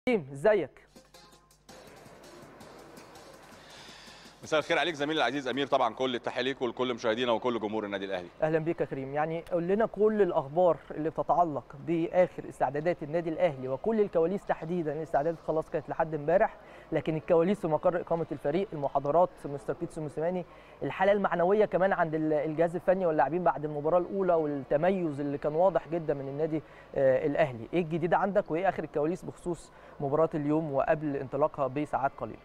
ازيك مساء الخير عليك زميلي العزيز امير طبعا كل التحيه ليك ولكل مشاهدينا وكل جمهور النادي الاهلي اهلا بيك يا كريم يعني قول لنا كل الاخبار اللي بتتعلق باخر استعدادات النادي الاهلي وكل الكواليس تحديدا الاستعدادات خلاص كانت لحد امبارح لكن الكواليس في مقر اقامه الفريق المحاضرات مستر بيتسو موسيماني الحاله المعنويه كمان عند الجهاز الفني واللاعبين بعد المباراه الاولى والتميز اللي كان واضح جدا من النادي الاهلي ايه الجديد عندك وايه اخر الكواليس بخصوص مباراه اليوم وقبل انطلاقها بساعات قليله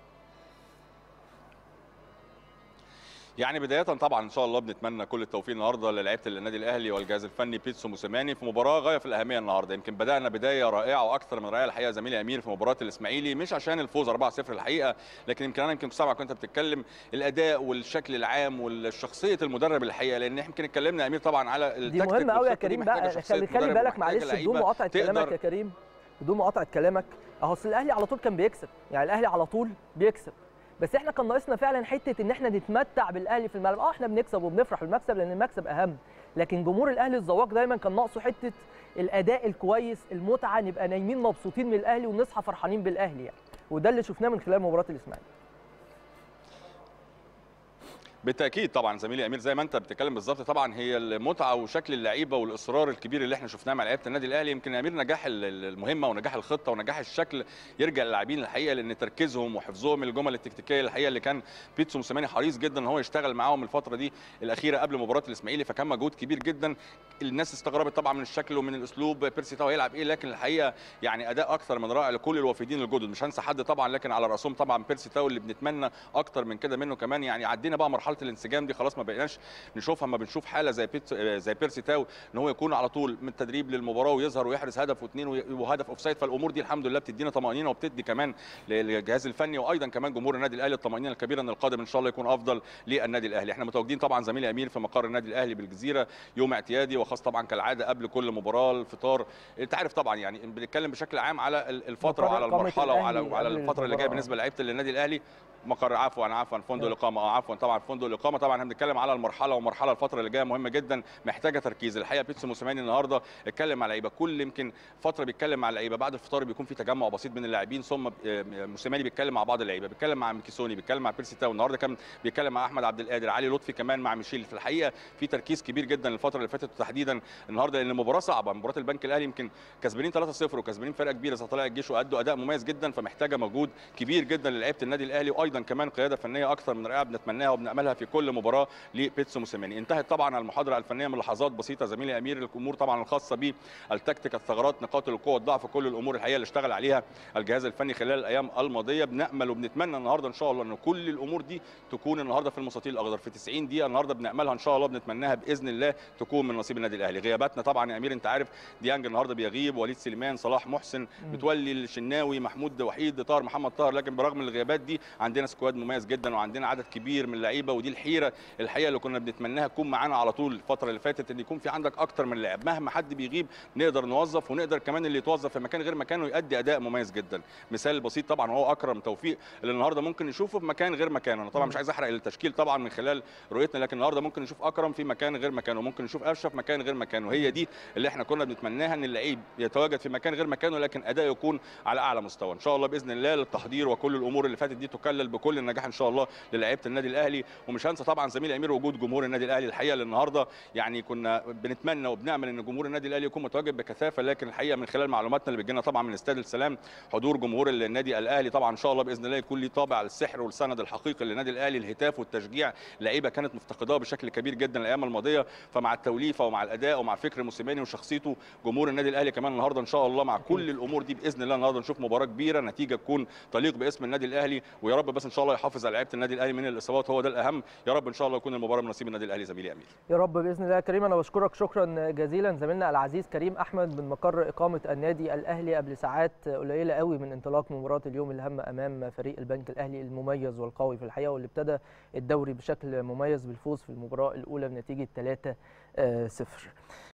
يعني بدايه طبعا ان شاء الله بنتمنى كل التوفيق النهارده للاعيبه النادي الاهلي والجهاز الفني بيتسو موسيماني في مباراه غايه في الاهميه النهارده يمكن بدانا بدايه رائعه واكثر من رائعه الحقيقه زميلي امير في مباراه الاسماعيلي مش عشان الفوز 4-0 الحقيقه لكن يمكن انا يمكن سامعك وانت بتتكلم الاداء والشكل العام والشخصيه المدرب الحقيقه لان يمكن اتكلمنا يا امير طبعا على دي مهمه قوي يا كريم بقى خلي خلي بالك معلش بدون مقاطعه كلامك يا كريم بدون مقاطعه كلامك اهو الاهلي على طول كان بيكسب يعني الاهلي على طول بيكسب بس احنا كان ناقصنا فعلا حته ان احنا نتمتع بالاهلي في الملعب اه احنا بنكسب وبنفرح بالمكسب لان المكسب اهم لكن جمهور الاهلي الزواج دايما كان ناقصه حته الاداء الكويس المتعه نبقى نايمين مبسوطين من الاهلي ونصحى فرحانين بالاهلي يعني وده اللي شفناه من خلال مباراه الاسماعيلي بالتاكيد طبعا زميلي امير زي ما انت بتتكلم بالظبط طبعا هي المتعه وشكل اللعيبه والاصرار الكبير اللي احنا شفناه مع لعيبه النادي الاهلي يمكن امير نجاح المهمه ونجاح الخطه ونجاح الشكل يرجع للاعبين الحقيقه لان تركيزهم وحفظهم الجمل التكتيكيه الحقيقه اللي كان بيتسو موسيماني حريص جدا ان هو يشتغل معاهم الفتره دي الاخيره قبل مباراه الاسماعيلي فكان مجهود كبير جدا الناس استغربت طبعا من الشكل ومن الاسلوب بيرسي تاو هيلعب ايه لكن الحقيقه يعني اداء اكثر من رائع لكل الوافدين الجدد مش هنسى حد طبعا لكن على راسهم طبعا بيرسي تاو اللي بنتمنى اكتر من كده منه كمان يعني عدينا بقى مرحله الانسجام دي خلاص ما بقيناش نشوفها اما بنشوف حاله زي بيت زي بيرسي تاو ان هو يكون على طول من التدريب للمباراه ويظهر ويحرز هدف واثنين وهدف اوفسايد فالامور دي الحمد لله بتدينا طمانينه وبتدي كمان للجهاز الفني وايضا كمان جمهور النادي الاهلي الطمانينه الكبيره ان القادم ان شاء الله يكون افضل للنادي الاهلي احنا متواجدين طبعا زميلي امير في مقر النادي الاهلي بالجزيره يوم اعتيادي وخاص طبعا كالعاده قبل كل مباراه الفطار انت عارف طبعا يعني بنتكلم بشكل عام على الفتره وعلى المرحله وعلى وعلى الفتره اللي جايه بالنسبه لعيبه النادي الاهلي مقر عفوا عفوا فندق الاقامه اه عفوا طبعا فندق الاقامه طبعا احنا بنتكلم على المرحله ومرحله الفتره اللي جايه مهمه جدا محتاجه تركيز الحقيقه بيتسو موسيماني النهارده اتكلم مع لعيبه كل يمكن فتره بيتكلم مع اللعيبه بعد الفطار بيكون في تجمع بسيط من اللاعبين ثم موسيماني بيتكلم مع بعض اللعيبه بيتكلم مع ميكيسوني بيتكلم مع بيرسي تاو النهارده كان بيتكلم مع احمد عبد القادر علي لطفي كمان مع ميشيل في الحقيقه في تركيز كبير جدا الفتره اللي فاتت وتحديدا النهارده لان المباراه صعبه مباراه البنك الاهلي يمكن كسبانين 3-0 وكسبانين فرقه كبيره زي طلائع الجيش وادوا اداء مميز جدا فمحتاجه مجهود كبير جدا للعيبه النادي الاهلي وايضا كمان قياده فنيه اكثر من رائعه بنتمناها وبناملها في كل مباراه لبيتسو موسيماني انتهت طبعا المحاضره الفنيه من لحظات بسيطه زميلي امير الامور طبعا الخاصه بالتكتيك الثغرات نقاط القوه الضعف كل الامور الحقيقه اللي اشتغل عليها الجهاز الفني خلال الايام الماضيه بنامل وبنتمنى النهارده ان شاء الله ان كل الامور دي تكون النهارده في المستطيل الاخضر في 90 دقيقه النهارده بناملها ان شاء الله بنتمناها باذن الله تكون من نصيب النادي الاهلي غياباتنا طبعا يا امير انت عارف ديانج النهارده بيغيب وليد سليمان صلاح محسن متولي الشناوي محمود وحيد طاهر محمد طاهر لكن برغم الغيابات دي عندنا سكواد مميز جدا وعندنا عدد كبير من اللعيبه ودي الحيره الحقيقه اللي كنا بنتمناها تكون معانا على طول الفتره اللي فاتت ان يكون في عندك اكتر من لاعب مهما حد بيغيب نقدر نوظف ونقدر كمان اللي يتوظف في مكان غير مكانه يؤدي اداء مميز جدا مثال بسيط طبعا هو اكرم توفيق اللي النهارده ممكن نشوفه في مكان غير مكانه انا طبعا مش عايز احرق التشكيل طبعا من خلال رؤيتنا لكن النهارده ممكن نشوف اكرم في مكان غير مكانه ممكن نشوف قفشه في مكان غير مكانه هي دي اللي احنا كنا بنتمناها ان اللعيب يتواجد في مكان غير مكانه لكن اداء يكون على اعلى مستوى ان شاء الله باذن الله للتحضير وكل الامور اللي فاتت دي تكلل بكل النجاح ان شاء الله للاعيبه النادي الاهلي ومش هنسى طبعا زميلي امير وجود جمهور النادي الاهلي الحقيقه اللي النهارده يعني كنا بنتمنى وبنامل ان جمهور النادي الاهلي يكون متواجد بكثافه لكن الحقيقه من خلال معلوماتنا اللي بتجينا طبعا من استاد السلام حضور جمهور النادي الاهلي طبعا ان شاء الله باذن الله يكون ليه طابع السحر والسند الحقيقي للنادي الاهلي الهتاف والتشجيع لعيبه كانت مفتقداه بشكل كبير جدا الايام الماضيه فمع التوليفه ومع الاداء ومع فكر موسيماني وشخصيته جمهور النادي الاهلي كمان النهارده ان شاء الله مع كل الامور دي باذن الله النهارده نشوف مباراه كبيره نتيجه تكون تليق باسم النادي الاهلي ويا رب بس ان شاء الله يحافظ على لعيبه النادي الاهلي من الاصابات هو ده الاهم يا رب ان شاء الله يكون المباراه من نصيب النادي الاهلي زميلي امير يا رب باذن الله يا كريم انا بشكرك شكرا جزيلا زميلنا العزيز كريم احمد من مقر اقامه النادي الاهلي قبل ساعات قليله قوي من انطلاق مباراه اليوم الهامه امام فريق البنك الاهلي المميز والقوي في الحقيقه واللي ابتدى الدوري بشكل مميز بالفوز في المباراه الاولى بنتيجه 3 0